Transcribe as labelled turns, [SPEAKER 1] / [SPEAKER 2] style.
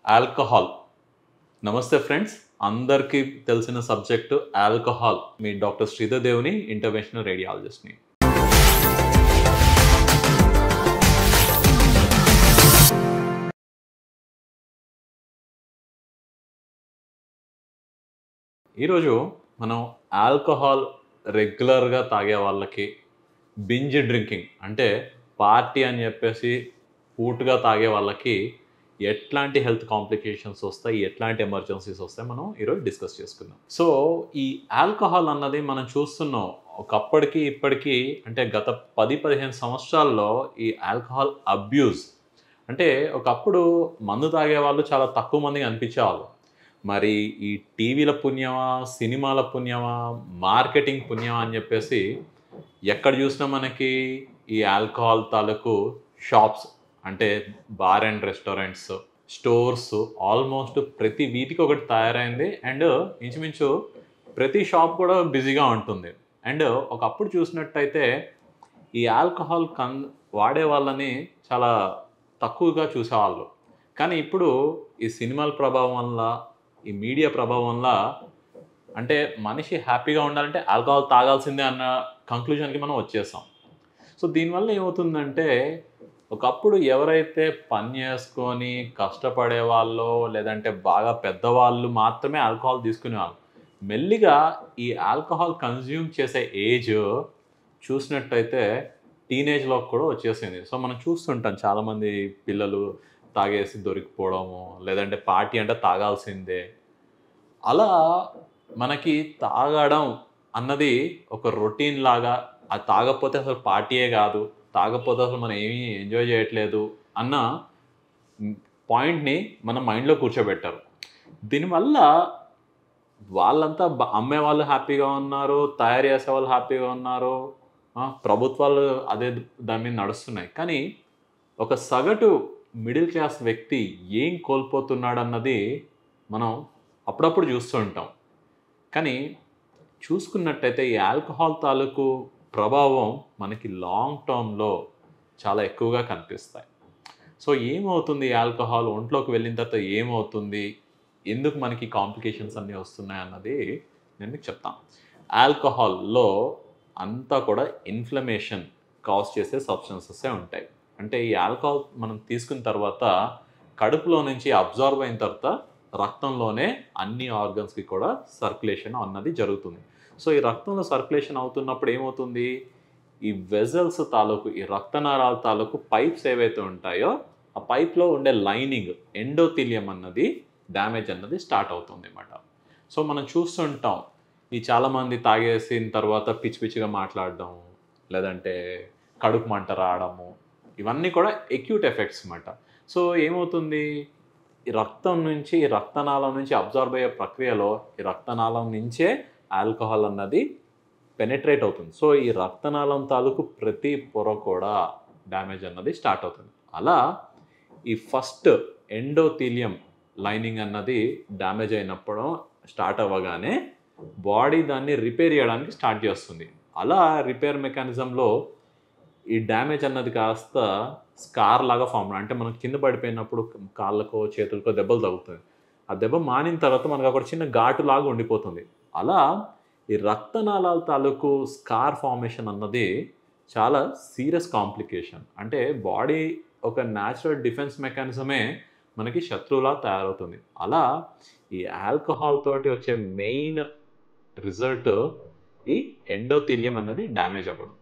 [SPEAKER 1] alcohol నమస్తే friends అందరికీ తెలిసిన సబ్జెక్టు ఆల్కహాల్ మీ డాక్టర్ శ్రీధర్ దేవుని ఇంటర్వెన్షనల్ రేడియాలజిస్ట్ని ఈరోజు మనం ఆల్కహాల్ రెగ్యులర్గా తాగే వాళ్ళకి బింజ్ డ్రింకింగ్ అంటే పార్టీ అని చెప్పేసి పూటుగా తాగే వాళ్ళకి ఎట్లాంటి హెల్త్ కాంప్లికేషన్స్ వస్తాయి ఎట్లాంటి ఎమర్జెన్సీస్ వస్తాయి మనం ఈరోజు డిస్కస్ చేసుకుందాం సో ఈ ఆల్కహాల్ అన్నది మనం చూస్తున్నాం ఒకప్పటికి ఇప్పటికీ అంటే గత పది పదిహేను సంవత్సరాల్లో ఈ ఆల్కహాల్ అబ్యూస్ అంటే ఒకప్పుడు మందు తాగే వాళ్ళు చాలా తక్కువ మంది అనిపించేవాళ్ళు మరి ఈ టీవీల పుణ్యమా సినిమాల పుణ్యమా మార్కెటింగ్ పుణ్యమా అని చెప్పేసి ఎక్కడ చూసినా మనకి ఈ ఆల్కహాల్ తాలూకు షాప్స్ అంటే bar and restaurants stores almost ప్రతి వీధికి ఒకటి తయారైంది అండ్ ఇంచుమించు ప్రతి షాప్ కూడా బిజీగా ఉంటుంది అండ్ ఒకప్పుడు చూసినట్టయితే ఈ ఆల్కహాల్ కన్ వాడే వాళ్ళని చాలా తక్కువగా చూసేవాళ్ళు కానీ ఇప్పుడు ఈ సినిమాల ప్రభావం వల్ల ఈ మీడియా ప్రభావం వల్ల అంటే మనిషి హ్యాపీగా ఉండాలంటే ఆల్కహాల్ తాగాల్సిందే అన్న కంక్లూజన్కి మనం వచ్చేసాం సో దీనివల్ల ఏమవుతుందంటే ఒకప్పుడు ఎవరైతే పని చేసుకొని కష్టపడే వాళ్ళు లేదంటే బాగా పెద్దవాళ్ళు మాత్రమే ఆల్కహాల్ తీసుకునేవాళ్ళు మెల్లిగా ఈ ఆల్కహాల్ కన్జ్యూమ్ చేసే ఏజ్ చూసినట్టయితే టీనేజ్లో కూడా వచ్చేసింది సో మనం చూస్తుంటాం చాలామంది పిల్లలు తాగేసి దొరికిపోవడము లేదంటే పార్టీ అంటే తాగాల్సిందే అలా మనకి తాగడం అన్నది ఒక రొటీన్ లాగా అది తాగకపోతే అసలు పార్టీయే కాదు తాగకపోతే అసలు మనం ఏమీ ఎంజాయ్ చేయట్లేదు అన్న పాయింట్ని మన మైండ్లో కూర్చోబెట్టారు దీనివల్ల వాళ్ళంతా బ- అమ్మే వాళ్ళు హ్యాపీగా ఉన్నారు తయారు చేసే వాళ్ళు హ్యాపీగా ఉన్నారు ఆ, ప్రభుత్వాలు అదే దాని మీద నడుస్తున్నాయి కానీ ఒక సగటు మిడిల్ క్లాస్ వ్యక్తి ఏం కోల్పోతున్నాడు అన్నది మనం అప్పుడప్పుడు చూస్తూ ఉంటాం కానీ చూసుకున్నట్టయితే ఈ ఆల్కహాల్ తాలూకు ప్రభావం మనకి లాంగ్ టర్మ్లో చాలా ఎక్కువగా కనిపిస్తాయి సో ఏమవుతుంది ఈ ఆల్కహాల్ ఒంట్లోకి వెళ్ళిన తర్వాత ఏమవుతుంది ఎందుకు మనకి కాంప్లికేషన్స్ అన్నీ వస్తున్నాయి అన్నది నేను మీకు చెప్తాను ఆల్కహాల్లో అంతా కూడా ఇన్ఫ్లమేషన్ కాజ్ చేసే సబ్స్టెన్సెసే ఉంటాయి అంటే ఈ ఆల్కహాల్ మనం తీసుకున్న తర్వాత కడుపులో నుంచి అబ్జార్బ్ అయిన తర్వాత రక్తంలోనే అన్ని ఆర్గన్స్కి కూడా సర్క్యులేషన్ అన్నది జరుగుతుంది సో ఈ రక్తంలో సర్క్యులేషన్ అవుతున్నప్పుడు ఏమవుతుంది ఈ వెజల్స్ తాలూకు ఈ రక్తనాళాల తాలూకు పైప్స్ ఏవైతే ఉంటాయో ఆ పైప్లో ఉండే లైనింగ్ ఎండోథిలియం అన్నది డ్యామేజ్ అన్నది స్టార్ట్ అవుతుంది అన్నమాట సో మనం చూస్తుంటాం ఈ చాలామంది తాగేసిన తర్వాత పిచ్చి పిచ్చిగా మాట్లాడడం లేదంటే కడుపు మంట రావడము ఇవన్నీ కూడా ఎక్యూట్ ఎఫెక్ట్స్ అన్నమాట సో ఏమవుతుంది ఈ రక్తం నుంచి ఈ రక్తనాళం నుంచి అబ్జర్వ్ అయ్యే ప్రక్రియలో ఈ రక్తనాళం నుంచే ఆల్కహాల్ అన్నది పెనెట్రేట్ అవుతుంది సో ఈ రక్తనాళం తాలూకు ప్రతి పొర కూడా డ్యామేజ్ అన్నది స్టార్ట్ అవుతుంది అలా ఈ ఫస్ట్ ఎండోథీలియం లైనింగ్ అన్నది డ్యామేజ్ అయినప్పుడు స్టార్ట్ అవ్వగానే బాడీ దాన్ని రిపేర్ చేయడానికి స్టార్ట్ చేస్తుంది అలా రిపేర్ మెకానిజంలో ఈ డ్యామేజ్ అన్నది కాస్త స్కార్ లాగా ఫామ్ అంటే మనం కింద పడిపోయినప్పుడు కాళ్ళకో చేతులకో దెబ్బలు తగ్గుతుంది ఆ దెబ్బ మానిన తర్వాత మనకు అక్కడ చిన్న ఘాటు లాగా ఉండిపోతుంది అలా ఈ రక్తనాళాల తాలూకు స్కార్ ఫార్మేషన్ అన్నది చాలా సీరియస్ కాంప్లికేషన్ అంటే బాడీ ఒక న్యాచురల్ డిఫెన్స్ మెకానిజమే మనకి శత్రువులా తయారవుతుంది అలా ఈ ఆల్కహాల్ తోటి వచ్చే మెయిన్ రిజల్ట్ ఈ ఎండోథీలియం అన్నది డ్యామేజ్ అవ్వడం